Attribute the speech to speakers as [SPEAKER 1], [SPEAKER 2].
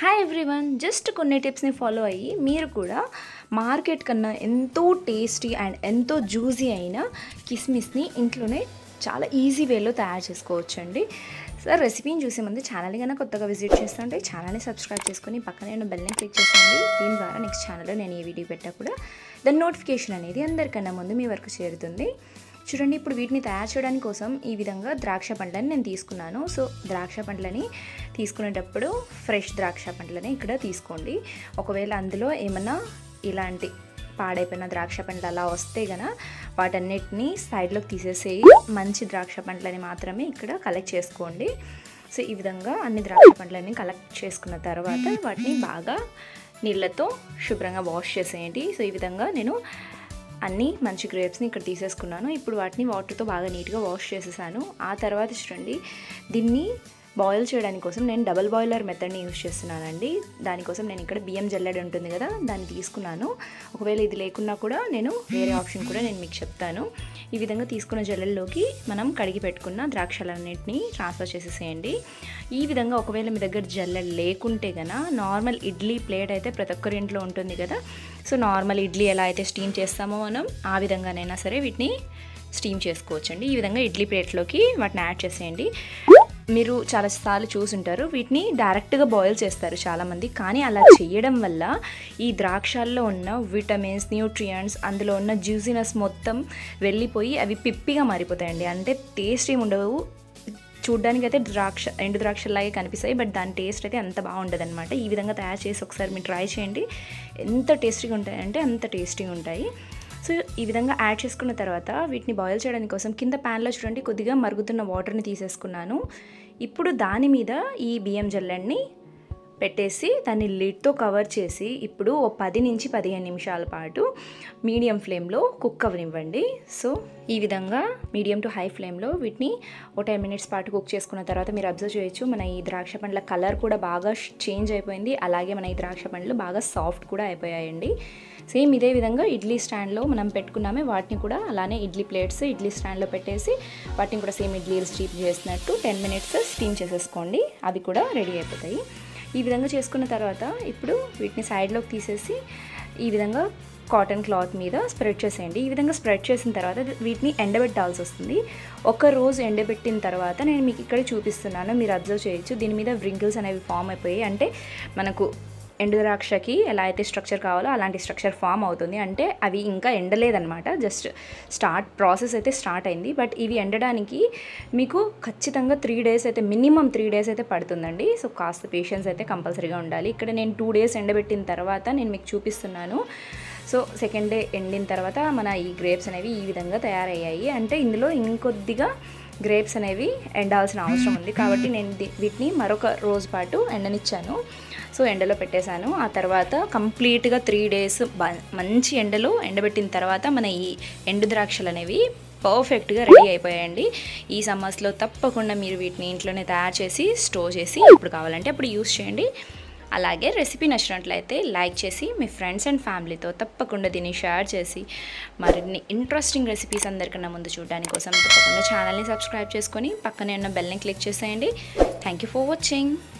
[SPEAKER 1] hi everyone just కొన్ని టిప్స్ని follow అయ్యి మీరు కూడా మార్కెట్ కన్నా ఎంతో టేస్టీ అండ్ ఎంతో జ్యూసీ అయిన కిస్మిస్ని ఇంట్లోనే చాలా ఈజీ వేలో తయారు చేసుకోవచ్చు అండి సార్ రెసిపీని చూసే ముందు ఛానల్ని కన్నా కొత్తగా విజిట్ చేస్తుంటే ఛానల్ని సబ్స్క్రైబ్ చేసుకొని పక్కనే ఉన్న బెల్ని క్లిక్ చేసేయండి దీని ద్వారా నెక్స్ట్ ఛానల్లో నేను ఏ వీడియో పెట్టా కూడా దాని నోటిఫికేషన్ అనేది అందరికన్నా ముందు మీ వరకు చేరుతుంది చూడండి ఇప్పుడు వీటిని తయారు చేయడానికి కోసం ఈ విధంగా ద్రాక్ష పండ్లని నేను తీసుకున్నాను సో ద్రాక్ష పండ్లని తీసుకునేటప్పుడు ఫ్రెష్ ద్రాక్ష పండ్లని ఇక్కడ తీసుకోండి ఒకవేళ అందులో ఏమన్నా ఇలాంటి పాడైపోయిన ద్రాక్ష పండ్లు అలా వస్తే గన వాటన్నిటిని సైడ్లోకి తీసేసేయి మంచి ద్రాక్ష పండ్లని మాత్రమే ఇక్కడ కలెక్ట్ చేసుకోండి సో ఈ విధంగా అన్ని ద్రాక్ష పండ్లని కలెక్ట్ చేసుకున్న తర్వాత వాటిని బాగా నీళ్ళతో శుభ్రంగా వాష్ చేసేయండి సో ఈ విధంగా నేను అన్ని మంచి గ్రేప్స్ని ఇక్కడ తీసేసుకున్నాను ఇప్పుడు వాటిని వాటర్తో బాగా నీట్గా వాష్ చేసేసాను ఆ తర్వాత చూడండి దీన్ని బాయిల్ చేయడానికి కోసం నేను డబల్ బాయిలర్ మెథడ్ని యూస్ చేస్తున్నానండి దానికోసం నేను ఇక్కడ బియ్యం జల్లెడ ఉంటుంది కదా దాన్ని తీసుకున్నాను ఒకవేళ ఇది లేకున్నా కూడా నేను వేరే ఆప్షన్ కూడా నేను మీకు చెప్తాను ఈ విధంగా తీసుకున్న జల్లెల్లోకి మనం కడిగి పెట్టుకున్న ద్రాక్షలన్నింటినీ ట్రాన్స్ఫర్ చేసేసేయండి ఈ విధంగా ఒకవేళ మీ దగ్గర జల్లెడ లేకుంటే గన నార్మల్ ఇడ్లీ ప్లేట్ అయితే ప్రతి ఒక్కరి ఇంట్లో ఉంటుంది కదా సో నార్మల్ ఇడ్లీ ఎలా అయితే స్టీమ్ చేస్తామో మనం ఆ విధంగానైనా సరే వీటిని స్టీమ్ చేసుకోవచ్చండి ఈ విధంగా ఇడ్లీ ప్లేట్లోకి వాటిని యాడ్ చేసేయండి మీరు చాలాసార్లు చూసుంటారు వీటిని డైరెక్ట్గా బాయిల్ చేస్తారు చాలామంది కానీ అలా చేయడం వల్ల ఈ ద్రాక్షాల్లో ఉన్న విటమిన్స్ న్యూట్రియంట్స్ అందులో ఉన్న జ్యూసినెస్ మొత్తం వెళ్ళిపోయి అవి పిప్పిగా మారిపోతాయండి అంటే టేస్ట్ ఏమి ఉండవు చూడ్డానికి అయితే ద్రాక్ష ఎండు ద్రాక్షలాగే కనిపిస్తాయి బట్ దాని టేస్ట్ అయితే అంత బాగుండదు అనమాట ఈ విధంగా తయారు చేసి ఒకసారి మీరు ట్రై చేయండి ఎంత టేస్టీగా ఉంటాయంటే అంత టేస్టీగా ఉంటాయి సో ఈ విధంగా యాడ్ చేసుకున్న తర్వాత వీటిని బాయిల్ చేయడానికి కోసం కింద ప్యాన్లో చూడండి కొద్దిగా మరుగుతున్న వాటర్ని తీసేసుకున్నాను ఇప్పుడు దాని మీద ఈ బియ్యం జల్లెడ్ని పెట్టేసి దాన్ని లిడ్తో కవర్ చేసి ఇప్పుడు ఓ పది నుంచి పదిహేను నిమిషాల పాటు మీడియం ఫ్లేమ్లో కుక్ అవ్వనివ్వండి సో ఈ విధంగా మీడియం టు హై ఫ్లేమ్లో వీటిని ఓ టెన్ మినిట్స్ పాటు కుక్ చేసుకున్న తర్వాత మీరు అబ్జర్వ్ చేయొచ్చు మన ఈ ద్రాక్ష పండ్ల కలర్ కూడా బాగా చేంజ్ అయిపోయింది అలాగే మన ఈ ద్రాక్ష పండ్లు బాగా సాఫ్ట్ కూడా అయిపోయాయండి సేమ్ ఇదే విధంగా ఇడ్లీ స్టాండ్లో మనం పెట్టుకున్నామే వాటిని కూడా అలానే ఇడ్లీ ప్లేట్స్ ఇడ్లీ స్టాండ్లో పెట్టేసి వాటిని కూడా సేమ్ ఇడ్లీలు స్టీమ్ చేసినట్టు టెన్ మినిట్స్ స్టీమ్ చేసేసుకోండి అవి కూడా రెడీ అయిపోతాయి ఈ విధంగా చేసుకున్న తర్వాత ఇప్పుడు వీటిని సైడ్లోకి తీసేసి ఈ విధంగా కాటన్ క్లాత్ మీద స్ప్రెడ్ చేసేయండి ఈ విధంగా స్ప్రెడ్ చేసిన తర్వాత వీటిని ఎండబెట్టాల్సి వస్తుంది ఒక రోజు ఎండబెట్టిన తర్వాత నేను మీకు ఇక్కడ చూపిస్తున్నాను మీరు అబ్జర్వ్ చేయొచ్చు దీని మీద వ్రింకిల్స్ అనేవి ఫామ్ అయిపోయాయి అంటే మనకు ఎండు ద్రాక్షకి ఎలా అయితే స్ట్రక్చర్ కావాలో అలాంటి స్ట్రక్చర్ ఫామ్ అవుతుంది అంటే అవి ఇంకా ఎండలేదన్నమాట జస్ట్ స్టార్ట్ ప్రాసెస్ అయితే స్టార్ట్ అయింది బట్ ఇవి ఎండడానికి మీకు ఖచ్చితంగా త్రీ డేస్ అయితే మినిమం త్రీ డేస్ అయితే పడుతుందండి సో కాస్త పేషెన్స్ అయితే కంపల్సరీగా ఉండాలి ఇక్కడ నేను టూ డేస్ ఎండబెట్టిన తర్వాత నేను మీకు చూపిస్తున్నాను సో సెకండ్ డే ఎండిన తర్వాత మన ఈ గ్రేప్స్ అనేవి ఈ విధంగా తయారయ్యాయి అంటే ఇందులో ఇంకొద్దిగా గ్రేప్స్ అనేవి ఎండాల్సిన అవసరం ఉంది కాబట్టి నేను వీటిని మరొక రోజు పాటు ఎండనిచ్చాను సో ఎండలో పెట్టేశాను ఆ తర్వాత కంప్లీట్గా త్రీ డేస్ మంచి ఎండలో ఎండబెట్టిన తర్వాత మన ఈ ఎండు ద్రాక్షలు అనేవి పర్ఫెక్ట్గా రెడీ అయిపోయాయండి ఈ సమ్మర్స్లో తప్పకుండా మీరు వీటిని ఇంట్లోనే తయారు చేసి స్టోర్ చేసి ఎప్పుడు కావాలంటే అప్పుడు యూస్ చేయండి అలాగే రెసిపీ నచ్చినట్లయితే లైక్ చేసి మీ ఫ్రెండ్స్ అండ్ ఫ్యామిలీతో తప్పకుండా దీన్ని షేర్ చేసి మరిన్ని ఇంట్రెస్టింగ్ రెసిపీస్ అందరికన్నా ముందు చూడడానికి కోసం తప్పకుండా ఛానల్ని సబ్స్క్రైబ్ చేసుకొని పక్కనే ఉన్న బెల్ని క్లిక్ చేసేయండి థ్యాంక్ యూ ఫర్ వాచింగ్